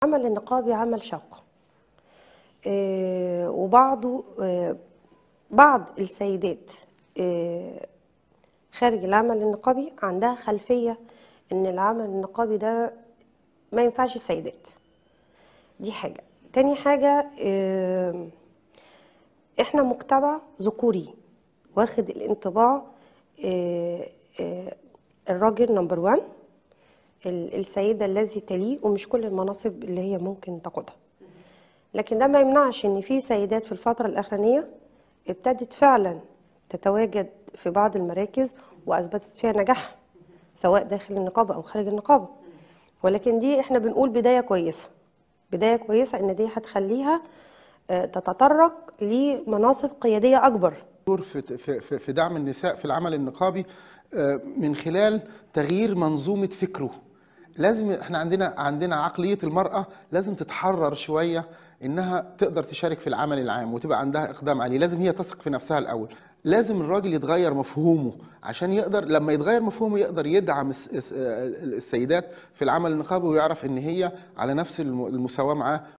العمل النقابي عمل شاق آه، وبعضه آه، بعض السيدات آه، خارج العمل النقابي عندها خلفية ان العمل النقابي ده ما ينفعش السيدات دي حاجة تاني حاجة آه، احنا مجتمع ذكوري واخد الانطباع آه، آه، الراجل نمبر وان السيدة الذي تليه ومش كل المناصب اللي هي ممكن تاخدها لكن ده ما يمنعش ان في سيدات في الفترة الأخرانية ابتدت فعلا تتواجد في بعض المراكز وأثبتت فيها نجاح سواء داخل النقابة أو خارج النقابة ولكن دي احنا بنقول بداية كويسة بداية كويسة ان دي هتخليها آه، تتطرق لمناصب قيادية أكبر دور في في في- في دعم النساء في العمل النقابي آه، من خلال تغيير منظومه فكره لازم احنا عندنا عندنا عقليه المراه لازم تتحرر شويه انها تقدر تشارك في العمل العام وتبقى عندها اقدام عليه لازم هي تثق في نفسها الاول لازم الراجل يتغير مفهومه عشان يقدر لما يتغير مفهومه يقدر يدعم الس- الس- السيدات في العمل النقابي ويعرف ان هي على نفس الم- المساواه معاه